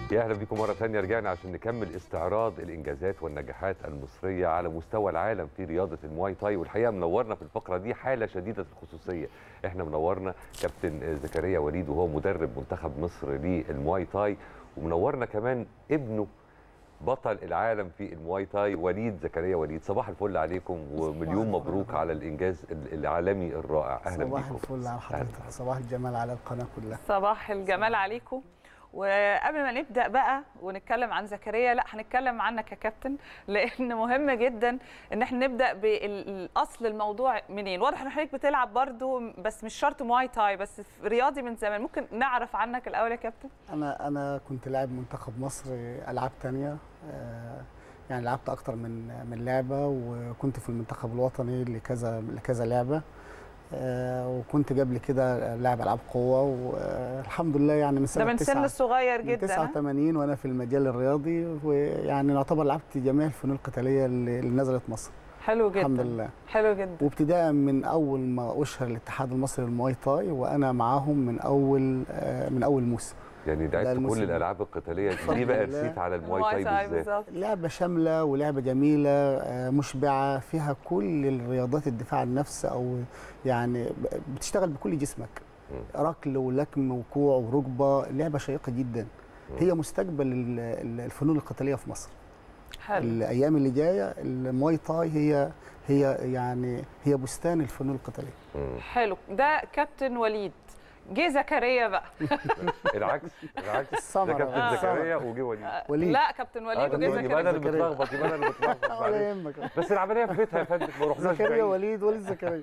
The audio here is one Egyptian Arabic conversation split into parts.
يا اهلا بكم مره ثانيه رجعنا عشان نكمل استعراض الانجازات والنجاحات المصريه على مستوى العالم في رياضه المواي تاي والحقيقه منورنا في الفقره دي حاله شديده الخصوصيه احنا منورنا كابتن زكريا وليد وهو مدرب منتخب مصر للمواي تاي ومنورنا كمان ابنه بطل العالم في المواي تاي وليد زكريا وليد صباح الفل عليكم ومليون الفل. مبروك على الانجاز العالمي الرائع اهلا صباح بكم الفل على حضرتك أهلاً. صباح الجمال على القناه كلها صباح الجمال عليكم وقبل ما نبدا بقى ونتكلم عن زكريا لا هنتكلم عنك يا كابتن لان مهم جدا ان احنا نبدا بالاصل الموضوع منين واضح ان حضرتك بتلعب برضو بس مش شرط مواي تاي بس في رياضي من زمان ممكن نعرف عنك الاول يا كابتن انا انا كنت لاعب منتخب مصر العاب تانية آه، يعني لعبت اكتر من من لعبه وكنت في المنتخب الوطني لكذا لكذا لعبه آه، وكنت قبل كده لاعب العاب قوه والحمد لله يعني من ده سنه من سن تسعة- صغير من جدا ها؟ 89 وانا في المجال الرياضي ويعني نعتبر لعبت جميع الفنون القتاليه اللي اللي نزلت مصر حلو جدا الحمد لله حلو جدا وابتداء من اول ما اشهر الاتحاد المصري للمواي تاي وانا معاهم من اول آه، من اول موسم يعني لعبت كل الموسم. الالعاب القتاليه بفضل دي بقى الله. رسيت على المواي مواي تاي بالذات بالظبط لعبه شامله ولعبه جميله آه، مشبعه فيها كل الرياضات الدفاع عن النفس او يعني ب- بتشتغل بكل جسمك ركل ولكم وكوع وركبه لعبه شيقه جدا هي مستقبل ال- ال- الفنون القتاليه في مصر حلو الايام اللي جايه المواي تاي هي هي يعني هي بستان الفنون القتاليه مم. حلو ده كابتن وليد جه زكريا بقى العكس العكس ده السمرة كابتن آه. زكريا وجه وليد وليد لا كابتن اه وليد ده وجه يبقى انا زكريا اللي متلخبط يبقى انا اللي متلخبط ولا معلش. يهمك بس العمليه في بيتها يا فندم ما رحناش زكريا بعيد. وليد وليد زكريا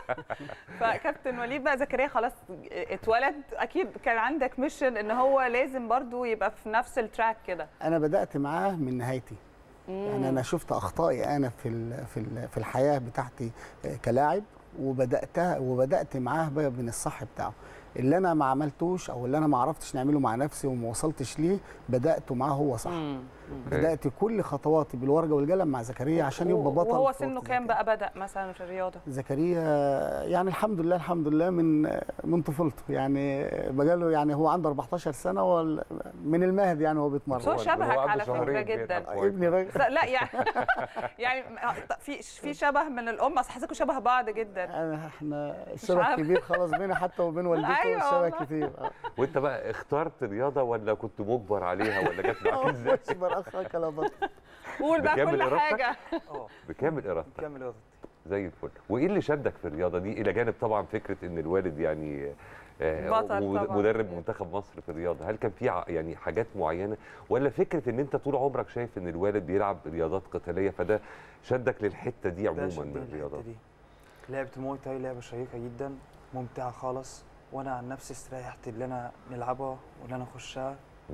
فكابتن وليد بقى زكريا خلاص اتولد اكيد كان عندك ميشن ان هو لازم برضو يبقى في نفس التراك كده انا بدات معاه من نهايتي يعني انا شفت اخطائي انا في ال- في ال- في الحياه بتاعتي آه، كلاعب وبداتها وبدات معاه بقى من الصح بتاعه اللي انا ما عملتوش او اللي انا ما عرفتش نعمله مع نفسي وما وصلتش ليه بداته معاه هو صح مم. بدات كل خطواتي بالورقه والقلم مع زكريا عشان يبقى بطل وهو في سنه وقت زي كام كده. بقى بدا مثلا في الرياضه زكريا يعني الحمد لله الحمد لله من من طفولته يعني بقاله يعني هو عنده 14 سنه وال- من المهد يعني هو بيتمرن بس هو شبهك عنده على فكرة شهرين جداً. بيلعب كويس. ابني بقى بس لا يعني يعني في في شبه من الام اصل حاسسكم شبه بعض جدا انا احنا الشبه عارفة. كبير خلاص بينا حتى وبين والدته أيوة الشبه والله. كتير آه. وانت بقى اخترت رياضه ولا كنت مجبر عليها ولا جت معاك ازاي اشبر اخاك لا بطل قول بقى بكامل كل إرادتك؟ حاجه اه بكامل ارادتك كامل ارادتي زي الفل وايه اللي شدك في الرياضه دي الى جانب طبعا فكره ان الوالد يعني آه، بطل مد- طبعاً. مدرب منتخب مصر في الرياضه هل كان في ع- يعني حاجات معينه ولا فكره ان انت طول عمرك شايف ان الوالد بيلعب رياضات قتاليه فده شدك للحته دي ده عموما شدني من الحتة الرياضات دي لعبة المواي تاي لعبة شيقة جدا ممتعة خالص وانا عن نفسي استريحت اللي انا نلعبها واللي انا اخشها مم.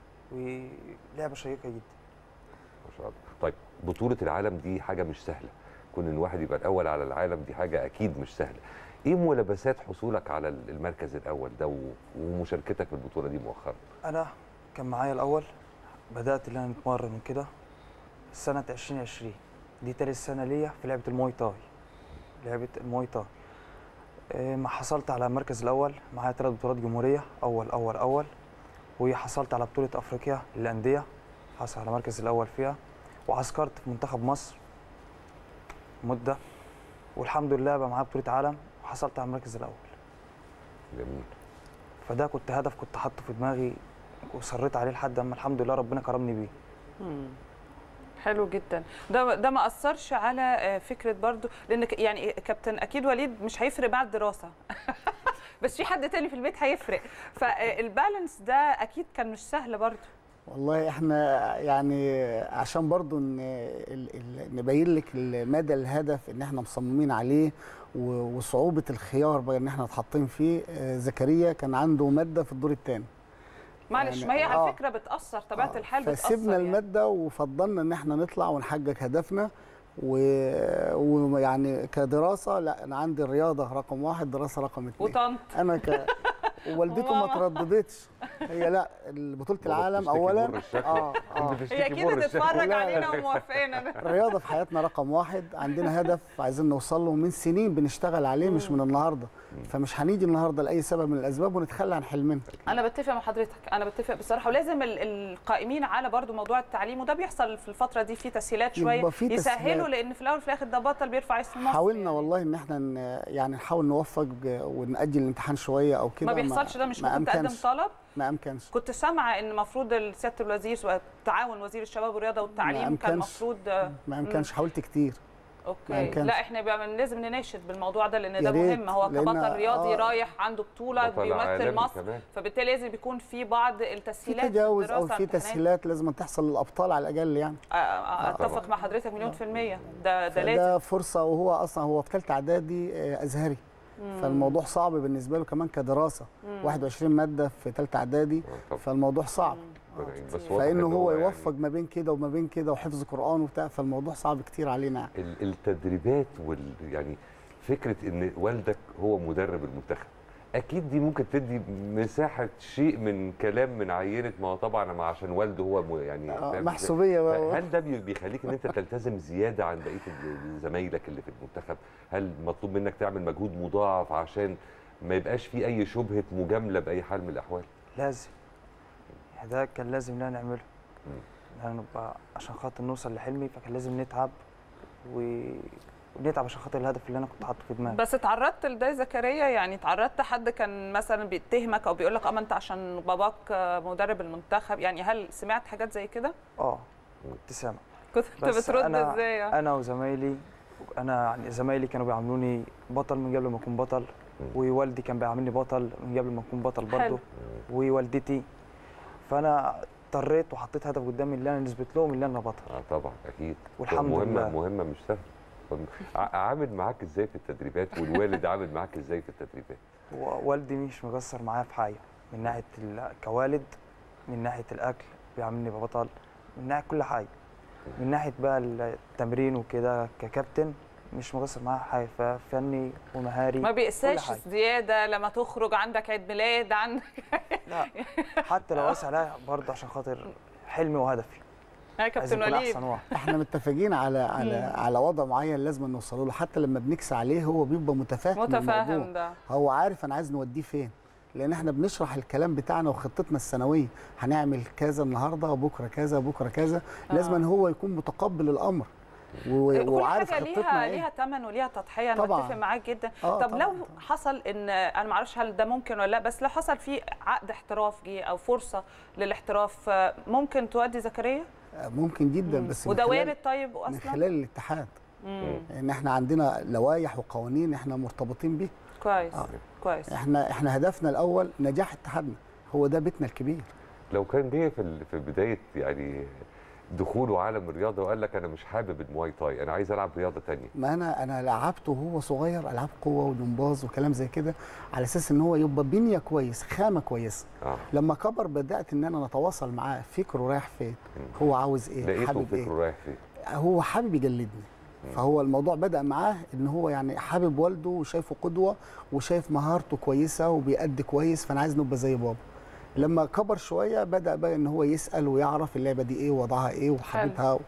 ولعبة شيقة جدا ما شاء الله طيب بطوله العالم دي حاجه مش سهله كون ان الواحد يبقى الاول على العالم دي حاجه اكيد مش سهله ايه ملابسات حصولك على المركز الاول ده و- ومشاركتك في البطوله دي مؤخرا انا كان معايا الاول بدأت اللي انا نتمرن وكده سنة 2020 دي تالت سنة ليا في لعبة المواي تاي لعبة المواي تاي إيه، ما حصلت على المركز الأول معايا ثلاث بطولات جمهورية أول أول أول وحصلت على بطولة أفريقيا للأندية حصل على المركز الأول فيها وعسكرت في منتخب مصر مدة والحمد لله بقى معايا بطولة عالم وحصلت على المركز الأول جميل فده كنت هدف كنت حاطه في دماغي وصريت عليه لحد اما الحمد لله ربنا كرمني بيه مم. حلو جدا ده ده ما اثرش على آه، فكره برضو لان ك- يعني كابتن اكيد وليد مش هيفرق بعد الدراسه بس في حد تاني في البيت هيفرق فالبالانس ده اكيد كان مش سهل برضو والله احنا يعني عشان برضو ان ال- ال- نبين لك مدى الهدف ان احنا مصممين عليه و- وصعوبه الخيار بقى ان احنا اتحطين فيه آه، زكريا كان عنده ماده في الدور الثاني معلش يعني- ما هي على آه. فكره بتاثر طبيعه آه، الحال بتاثر فسيبنا يعني. الماده وفضلنا ان احنا نطلع ونحقق هدفنا و- ويعني كدراسه لا انا عندي الرياضه رقم واحد دراسه رقم اثنين وطنط انا ك ووالدته ما وماما. ترددتش هي لا بطوله بابا العالم بتشتكي اولا مر الشكل. اه اه بتشتكي هي اكيد مر الشكل. بتتفرج لا. علينا وموافقانا الرياضه في حياتنا رقم واحد عندنا هدف عايزين نوصل له من سنين بنشتغل عليه مش من النهارده فمش هنيجي النهارده لاي سبب من الاسباب ونتخلى عن حلمنا انا بتفق مع حضرتك انا بتفق بصراحه ولازم ال- القائمين على برضو موضوع التعليم وده بيحصل في الفتره دي في تسهيلات شويه يبقى في يسهلوا تسهيلات. لان في الاول وفي الاخر ده بطل بيرفع اسم مصر حاولنا يعني. والله ان احنا ن- يعني نحاول نوفق ونأجل الامتحان شويه او كده ما بيحصلش ده مش ما ممكن تقدم أمكنش. طلب ما امكنش كنت سامعه ان المفروض سياده الوزير وتعاون وزير الشباب والرياضه والتعليم كان أمكنش. المفروض ما امكنش حاولت كتير ما اوكي أمكنش. لا احنا بقى لازم نناشد بالموضوع ده لان ده يا ريت، مهم هو لأن- كبطل رياضي آه. رايح عنده بطوله بطل بيمثل عالمي مصر كمان. فبالتالي لازم يكون في بعض في التسهيلات تجاوز او الدراسة، في امتحانات. تسهيلات لازم تحصل للابطال على الاقل يعني آه، آه، اتفق طبعاً. مع حضرتك مليون في المية ده ده لازم ده فرصه وهو اصلا هو في ثالثه اعدادي آه، ازهري فالموضوع صعب بالنسبه له كمان كدراسه 21 ماده في ثالثه اعدادي آه، طبعاً. فالموضوع صعب ربنا يعين. بس كتير. واضح فانه إن هو يعني يوفق ما بين كده وما بين كده وحفظ قران وبتاع فالموضوع صعب كتير علينا يعني. ال- التدريبات وال يعني فكره ان والدك هو مدرب المنتخب اكيد دي ممكن تدي مساحه شيء من كلام من عينه ما هو طبعا ما عشان والده هو م- يعني آه، فاهم إزاي؟ محسوبيه بقى هل ده بي- بيخليك ان انت تلتزم زياده عن بقيه ال- زمايلك اللي في المنتخب هل مطلوب منك تعمل مجهود مضاعف عشان ما يبقاش في اي شبهه مجامله باي حال من الاحوال لازم يعني ده كان لازم إن أنا نعمله يعني نبقى عشان خاطر نوصل لحلمي فكان لازم نتعب و... ونتعب عشان خاطر الهدف اللي انا كنت حاطه في دماغي بس اتعرضت لده يا زكريا يعني اتعرضت حد كان مثلا بيتهمك او بيقول لك اه ما انت عشان باباك آه، مدرب المنتخب يعني هل سمعت حاجات زي كده؟ اه كنت سامع كنت بس بترد أنا- ازاي؟ آه؟ انا وزمايلي انا يعني زمايلي كانوا بيعاملوني بطل من قبل ما اكون بطل ووالدي كان بيعاملني بطل من قبل ما اكون بطل حلو. برضه ووالدتي فانا اضطريت وحطيت هدف قدامي اللي انا نثبت لهم اللي انا بطل اه طبعا اكيد والحمد مهمه لله. مهمه مش سهله ع- عامل معاك ازاي في التدريبات والوالد عامل معاك ازاي في التدريبات ووالدي مش مقصر معايا في حاجه من ناحيه ال- كوالد من ناحيه الاكل بيعاملني ببطل من ناحيه كل حاجه من ناحيه بقى التمرين وكده ككابتن مش مقصر معايا في حاجه ففني ومهاري ما كل بيقساش حاجة. زياده لما تخرج عندك عيد ميلاد عندك لا حتى لو قاس عليا برضه عشان خاطر حلمي وهدفي يا عايز كابتن يكون وليد احسن واحد احنا متفقين على على على وضع معين لازم نوصل له حتى لما بنكسى عليه هو بيبقى متفاهم متفاهم الموضوع. ده هو عارف انا عايز نوديه فين لان احنا بنشرح الكلام بتاعنا وخطتنا السنويه هنعمل كذا النهارده وبكره كذا بكره كذا لازم ان هو يكون متقبل الامر و- كل وعارف حاجه خطتنا ليها ايه ليها ثمن وليها تضحيه انا طبعاً. بتفق معاك جدا آه، طب طبعاً، لو طبعاً. حصل ان انا ما اعرفش هل ده ممكن ولا لا بس لو حصل في عقد احتراف جه او فرصه للاحتراف آه، ممكن تودي زكريا ممكن جدا بس من وده خلال- وارد طيب من اصلا خلال الاتحاد مم. ان احنا عندنا لوائح وقوانين احنا مرتبطين بيه كويس آه. كويس احنا احنا هدفنا الاول نجاح اتحادنا هو ده بيتنا الكبير لو كان جه في ال- في بدايه يعني دخوله عالم الرياضه وقال لك انا مش حابب المواي تاي انا عايز العب رياضه تانية ما انا انا لعبته وهو صغير العاب قوه وجمباز وكلام زي كده على اساس ان هو يبقى بنيه كويس خامه كويسه اه لما كبر بدات ان انا نتواصل معاه فكره رايح فين هو عاوز ايه لقيته حابب فكره ايه رايح فين هو حابب يجلدني فهو الموضوع بدا معاه ان هو يعني حابب والده وشايفه قدوه وشايف مهارته كويسه وبيأدي كويس فانا عايز نبقى زي بابا لما كبر شويه بدا بقى ان هو يسال ويعرف اللعبه دي ايه ووضعها ايه وحاببها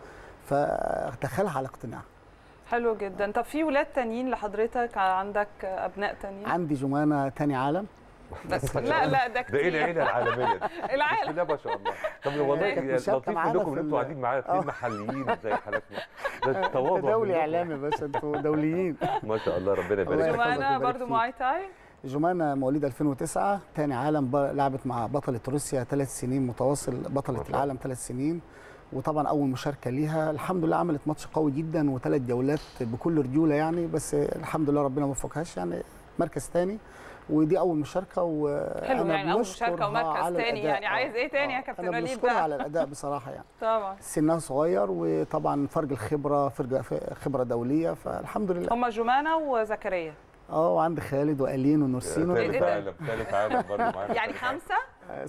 فدخلها على اقتناع حلو جدا طب في ولاد تانيين لحضرتك عندك ابناء تانيين عندي جمانه تاني عالم بس لا لا ده ده ايه كتير العيله العالميه دي بسم العالم الله ما شاء الله طب والله كانت يعني مشاركة لطيف معانا منكم ان في انتوا ال- قاعدين معايا اثنين آه. محليين زي حالاتنا ده انت التواضع دولي منكم. اعلامي يا باشا انتوا دوليين ما شاء الله ربنا الله يبارك يحفظك فيك جمانة ويبارك برضو فيك. مواي تاي جمانة مواليد 2009 تاني عالم ب- لعبت مع بطلة روسيا ثلاث سنين متواصل ما بطلة شاء العالم ثلاث سنين وطبعا اول مشاركه ليها الحمد لله عملت ماتش قوي جدا وثلاث جولات بكل رجوله يعني بس الحمد لله ربنا ما وفقهاش يعني مركز ثاني ودي اول مشاركه و حلو أنا يعني اول بنشكرها مشاركه ومركز على تاني الأداء. يعني عايز ايه تاني يا آه. كابتن انا وليد بنشكرها بقى على الاداء بصراحه يعني طبعا سنها صغير وطبعا فرق الخبره فرق خبره دوليه فالحمد لله هما جمانة وزكريا اه وعندي خالد والين ونورسين إيه ثالث ده؟ عالم ثالث عالم برضه معانا يعني خمسة آه، ست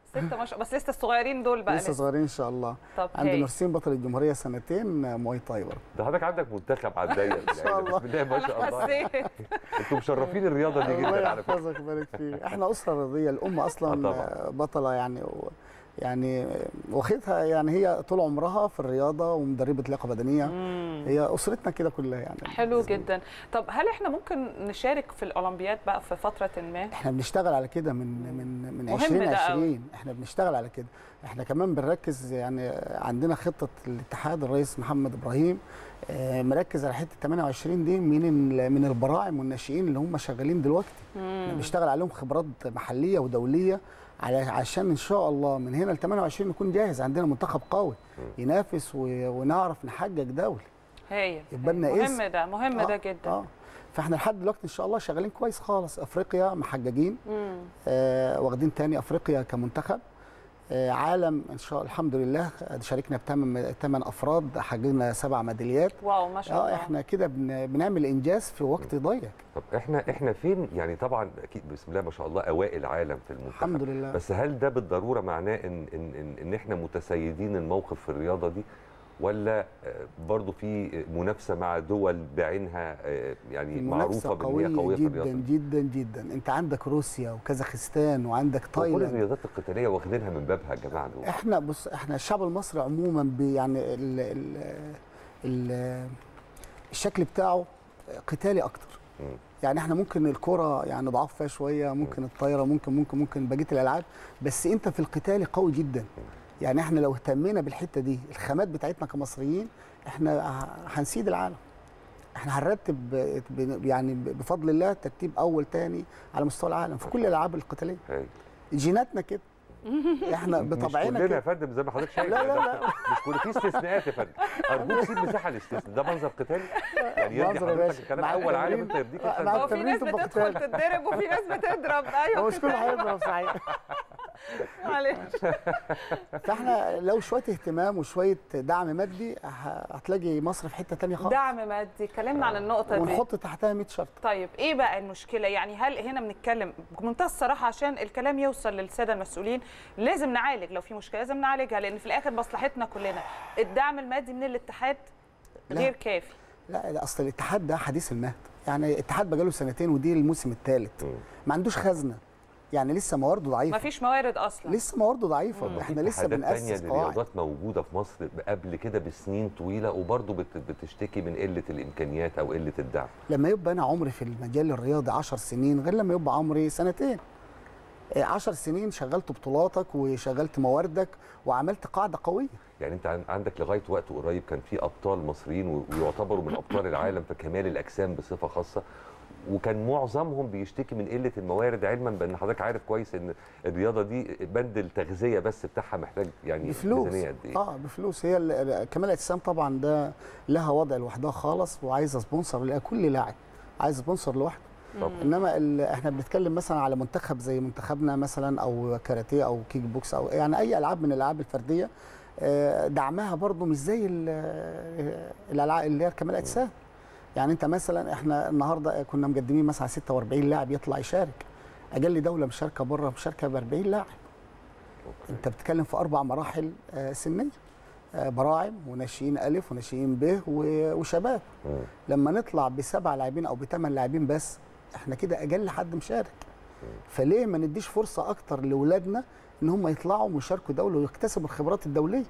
ستة ما شاء بس لسه الصغيرين دول بقى لسه صغيرين ان شاء الله طب عند هاي. نورسين بطل الجمهوريه سنتين آه، مواي تاي برضه ده حضرتك عندك منتخب على الضيق إن شاء الله. بسم الله ما شاء انا الله حسيت انتوا مشرفين الرياضه دي الله جدا على فكره يحفظك ويبارك فيك احنا اسره رياضيه الام آه اصلا طبعاً. آه، بطله يعني و يعني آه، واخدها يعني هي طول عمرها في الرياضه ومدربه لياقه بدنيه مم. هي اسرتنا كده كلها يعني حلو جدا طب هل احنا ممكن نشارك في الاولمبياد بقى في فتره ما احنا بنشتغل على كده من من من مهم ده 2020 احنا بنشتغل على كده احنا كمان بنركز يعني عندنا خطه الاتحاد الرئيس محمد ابراهيم آه، مركز على حته 28 دي من ال- من البراعم والناشئين اللي هم شغالين دلوقتي احنا بنشتغل عليهم خبرات محليه ودوليه على عشان ان شاء الله من هنا ل 28 نكون جاهز عندنا منتخب قوي ينافس و- ونعرف نحقق دولي هايل يبقى لنا مهم اسم. ده مهم ده جدا اه فاحنا لحد دلوقتي ان شاء الله شغالين كويس خالص افريقيا محققين مم. آه واخدين تاني افريقيا كمنتخب آه عالم ان شاء الله الحمد لله شاركنا بثمان ثمان افراد حققنا سبع ميداليات واو ما شاء اه الله احنا كده بن بنعمل انجاز في وقت ضيق طب احنا احنا فين يعني طبعا اكيد بسم الله ما شاء الله اوائل عالم في المنتخب الحمد لله بس هل ده بالضروره معناه ان ان ان, إن احنا متسيدين الموقف في الرياضه دي ولا آه، برضو في منافسه مع دول بعينها آه، يعني المنافسه معروفه بان هي قويه قويه في جدا الرياضه دي؟ جدا جدا انت عندك روسيا وكازاخستان وعندك وكل تايلاند الرياضات القتاليه واخدينها من بابها يا جماعه دول احنا بص احنا الشعب المصري عموما بي يعني ال ال ال الشكل بتاعه قتالي اكتر مم. يعني احنا ممكن الكرة يعني ضعاف فيها شويه ممكن الطايره ممكن ممكن ممكن بقيه الالعاب بس انت في القتال قوي جدا يعني احنا لو اهتمينا بالحته دي الخامات بتاعتنا كمصريين احنا ه- هنسيد العالم احنا هنرتب ب- يعني بفضل الله ترتيب اول تاني على مستوى العالم في كل الالعاب القتاليه هاي. جيناتنا كده احنا مش بطبعنا كلنا يا كده فندم زي ما حضرتك شايف لا، لا، ده- لا. مش كل في استثناءات يا فندم ارجوك سيب مساحه للاستثناء ده منظر قتالي يعني يرضي منظر يا حضرتك باشا. الكلام مع اول عالم التمرين- انت يرضيك مع الكلام ده؟ هو في ناس التمرين تبقى بتدخل قتال. تتضرب وفي ناس بتضرب ايوه هو مش كل هيضرب صحيح معلش فاحنا لو شويه اهتمام وشويه دعم مادي ه- هتلاقي مصر في حته تانية خالص دعم مادي اتكلمنا عن النقطه دي ونحط تحتها 100 شرط طيب ايه بقى المشكله يعني هل هنا بنتكلم بمنتهى الصراحه عشان الكلام يوصل للساده المسؤولين لازم نعالج لو في مشكله لازم نعالجها لان في الاخر مصلحتنا كلنا الدعم المادي من الاتحاد لا. غير كافي لا ده اصل الاتحاد ده حديث المهد يعني الاتحاد بقاله سنتين ودي الموسم الثالث مم. ما عندوش خزنه يعني لسه موارده ضعيفه ما فيش موارد اصلا لسه موارده ضعيفه احنا لسه اتحادات تانية بنأسس قواعد لرياضات موجوده في مصر قبل كده بسنين طويله وبرضه بت- بتشتكي من قله الامكانيات او قله الدعم لما يبقى انا عمري في المجال الرياضي 10 سنين غير لما يبقى عمري سنتين 10 سنين شغلت بطولاتك وشغلت مواردك وعملت قاعده قويه يعني انت عن- عندك لغايه وقت قريب كان في ابطال مصريين و- ويعتبروا من ابطال العالم في كمال الاجسام بصفه خاصه وكان معظمهم بيشتكي من قله الموارد علما بان حضرتك عارف كويس ان الرياضه دي بند التغذيه بس بتاعها محتاج يعني بفلوس ميزانيه قد ايه اه بفلوس هي ال- ال- كمال الاجسام طبعا ده لها وضع لوحدها خالص وعايزه سبونسر لكل لاعب عايز سبونسر لوحده طبعا. انما ال- احنا بنتكلم مثلا على منتخب زي منتخبنا مثلا او كاراتيه او كيك بوكس او يعني اي العاب من الالعاب الفرديه آه، دعمها برضو مش زي ال- آه، الالعاب اللي هي كمال الاجسام يعني انت مثلا احنا النهارده كنا مقدمين مثلا 46 لاعب يطلع يشارك اجل دوله مشاركه بره مشاركه ب 40 لاعب انت بتتكلم في اربع مراحل آه، سنيه آه، براعم وناشئين الف وناشئين ب و- وشباب مم. لما نطلع بسبع لاعبين او بثمان لاعبين بس احنا كده اجل حد مشارك فليه ما نديش فرصه اكتر لاولادنا ان هم يطلعوا ويشاركوا دوله ويكتسبوا الخبرات الدوليه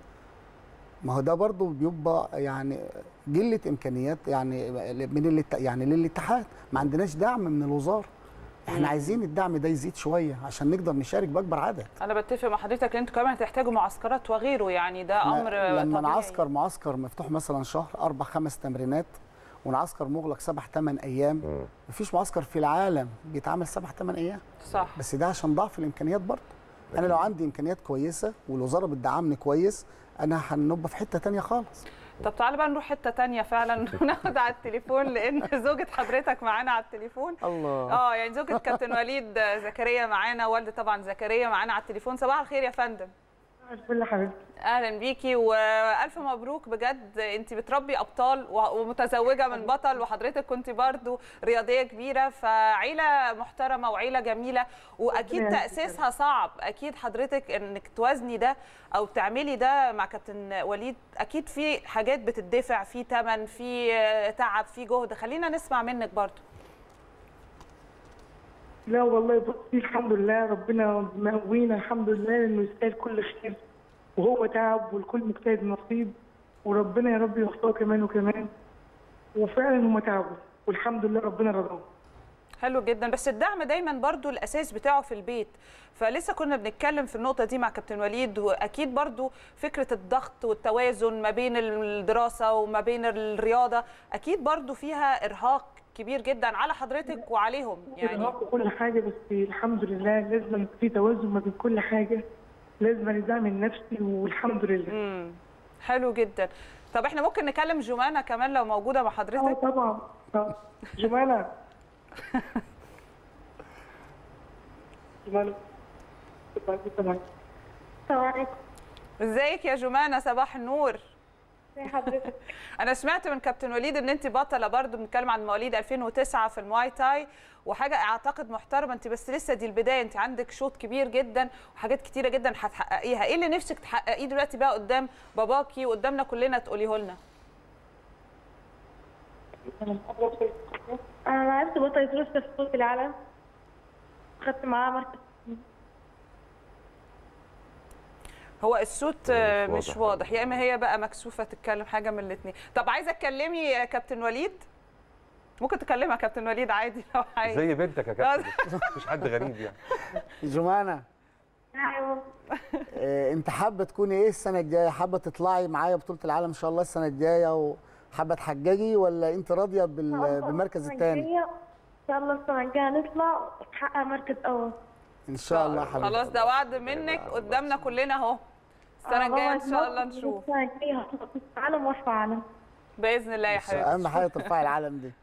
ما هو ده برضه بيبقى يعني قله امكانيات يعني من الات... يعني للاتحاد ما عندناش دعم من الوزاره احنا عايزين الدعم ده يزيد شويه عشان نقدر نشارك باكبر عدد انا بتفق مع حضرتك ان انتوا كمان هتحتاجوا معسكرات وغيره يعني ده إحنا امر لما طبيعي. نعسكر معسكر مفتوح مثلا شهر اربع خمس تمرينات ونعسكر مغلق سبع ثمان ايام مم. مفيش معسكر في العالم بيتعمل سبع ثمان ايام صح بس ده عشان ضعف الامكانيات برضه انا لو عندي امكانيات كويسه والوزاره بتدعمني كويس انا هنبقى في حته تانية خالص طب تعالى بقى نروح حته تانية فعلا وناخد على التليفون لان زوجة حضرتك معانا على التليفون الله اه يعني زوجة كابتن وليد زكريا معانا والد طبعا زكريا معانا على التليفون صباح الخير يا فندم الفل حبيبتي اهلا بيكي والف مبروك بجد انت بتربي ابطال و- ومتزوجه من بطل وحضرتك كنت برضو رياضيه كبيره فعيله محترمه وعيله جميله واكيد ربنا تاسيسها صعب اكيد حضرتك انك توازني ده او تعملي ده مع كابتن وليد اكيد في حاجات بتدفع في ثمن في تعب في جهد خلينا نسمع منك برضو لا والله بصي الحمد لله ربنا مقوينا الحمد لله انه يستاهل كل خير وهو تعب والكل مجتهد نصيب وربنا يا رب يوفقه كمان وكمان وفعلا هم تعبوا والحمد لله ربنا رضاهم حلو جدا بس الدعم دايما برضو الاساس بتاعه في البيت فلسه كنا بنتكلم في النقطه دي مع كابتن وليد واكيد برضو فكره الضغط والتوازن ما بين الدراسه وما بين الرياضه اكيد برضو فيها ارهاق كبير جدا على حضرتك وعليهم يعني إرهاق وكل حاجه بس الحمد لله لازم يبقى في توازن ما بين كل حاجه لازم الدعم النفسي والحمد لله امم حلو جدا طب احنا ممكن نكلم جمانه كمان لو موجوده مع اه حضرتك طبعا آه. جمانة جمانة السلام عليكم ازيك يا جمانه صباح النور ازي حضرتك انا سمعت من كابتن وليد ان انت بطله برضو بنتكلم عن مواليد 2009 في المواي تاي وحاجه اعتقد محترمه انت بس لسه دي البدايه انت عندك شوط كبير جدا وحاجات كتيره جدا هتحققيها ايه اللي نفسك تحققيه دلوقتي بقى قدام باباكي وقدامنا كلنا تقوليه لنا انا لعبت بطلة روسيا في بطولة العالم خدت معاها مركز هو الصوت هو آه، مش مش واضح. واضح يا اما هي بقى مكسوفه تتكلم حاجه من الاثنين طب عايزه تكلمي يا كابتن وليد ممكن تكلمها كابتن وليد عادي لو عايز زي بنتك يا كابتن مفيش حد غريب يعني جمانه ايوه آه، انت حابه تكوني ايه السنه الجايه حابه تطلعي معايا بطوله العالم ان شاء الله السنه الجايه وحابه تحججي ولا انت راضيه بال- بالمركز السنة الثاني الجاية ان شاء الله السنة الجاية نطلع ونحقق مركز اول ان شاء الله حبيبتي خلاص ده وعد منك قدامنا كلنا اهو السنه الجايه ان شاء الله نشوف السنة الجاية هطلع في العالم وارفع علم باذن الله يا بس حبيبتي اهم حاجه ترفعي العالم دي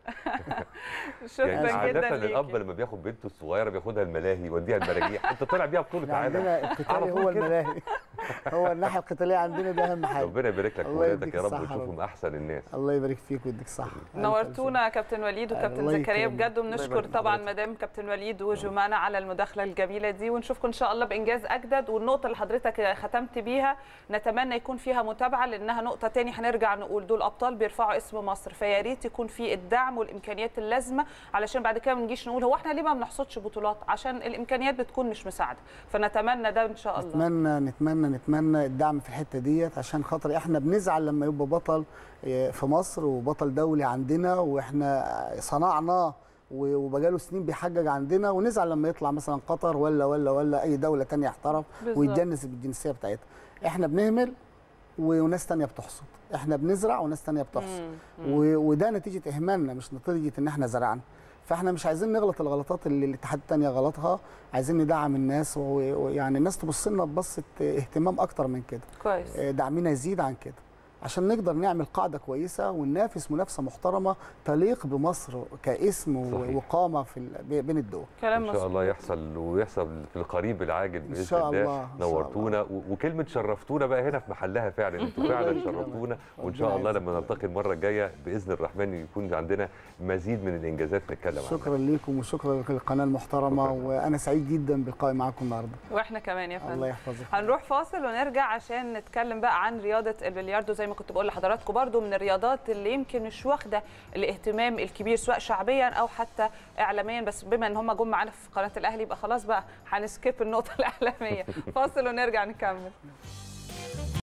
شكرا يعني عادة جدا الأب ليكي لما بياخد بنته الصغيرة بياخدها الملاهي يوديها المراجيح أنت طالع بيها بطولة احنا عالم عندنا القتالي على طول هو كده. الملاهي هو الناحيه القتاليه عندنا ده اهم حاجه ربنا يبارك لك في الله ولادك يديك يا رب الصحة يا ويشوفهم رب. أحسن الناس الله يبارك فيك ويديك الصحه نورتونا يا كابتن وليد وكابتن الله زكريا يكرمك. بجد وبنشكر يبارك طبعا حضرتك. مدام كابتن وليد وجمانة على المداخله الجميله دي ونشوفكم ان شاء الله بانجاز اجدد والنقطه اللي حضرتك ختمت بيها نتمنى يكون فيها متابعه لانها نقطه تاني هنرجع نقول دول ابطال بيرفعوا اسم مصر فيا ريت يكون في الدعم والامكانيات اللازمه علشان بعد كده ما نجيش نقول هو احنا ليه ما بنحصدش بطولات عشان الامكانيات بتكون مش مساعده فنتمنى ده ان شاء الله نتمنى نتمنى نتمنى الدعم في الحته ديت عشان خاطر احنا بنزعل لما يبقى بطل آه، في مصر وبطل دولي عندنا واحنا صنعناه و- وبقاله سنين بيحجج عندنا ونزعل لما يطلع مثلا قطر ولا ولا ولا اي دوله تانية احترف بالظبط. ويتجنس بالجنسيه بتاعتها احنا بنهمل وناس تانية بتحصد احنا بنزرع وناس تانية بتحصد مم. و- وده نتيجه اهمالنا مش نتيجه ان احنا زرعنا فاحنا مش عايزين نغلط الغلطات اللي الاتحاد التانية غلطها عايزين ندعم الناس و- ويعني الناس تبص لنا ببصه اهتمام اكتر من كده كويس آه، دعمنا يزيد عن كده عشان نقدر نعمل قاعده كويسه وننافس منافسه محترمه تليق بمصر كاسم و- صحيح. وقامه في ال- بين الدول كلام ان شاء الله مظبوط. يحصل ويحصل في القريب العاجل باذن شاء الله, الله، إن شاء نورتونا و- وكلمه شرفتونا بقى هنا في محلها فعلا انتوا فعلا الله يكرمك. شرفتونا وان ربنا شاء الله يعزك لما يا رب. نلتقي المره الجايه باذن الرحمن يكون عندنا مزيد من الانجازات نتكلم عنها شكرا ليكم وشكرا للقناه المحترمه شكراً. وانا سعيد جدا باللقاء معاكم النهارده واحنا كمان يا فندم الله يحفظك هنروح فاصل ونرجع عشان نتكلم بقى عن رياضه البلياردو زي ما كنت بقول لحضراتكم برضو من الرياضات اللي يمكن مش واخده الاهتمام الكبير سواء شعبيا او حتى اعلاميا بس بما ان هم جم معانا في قناه الاهلي يبقى خلاص بقى هنسكيب النقطه الاعلاميه فاصل ونرجع نكمل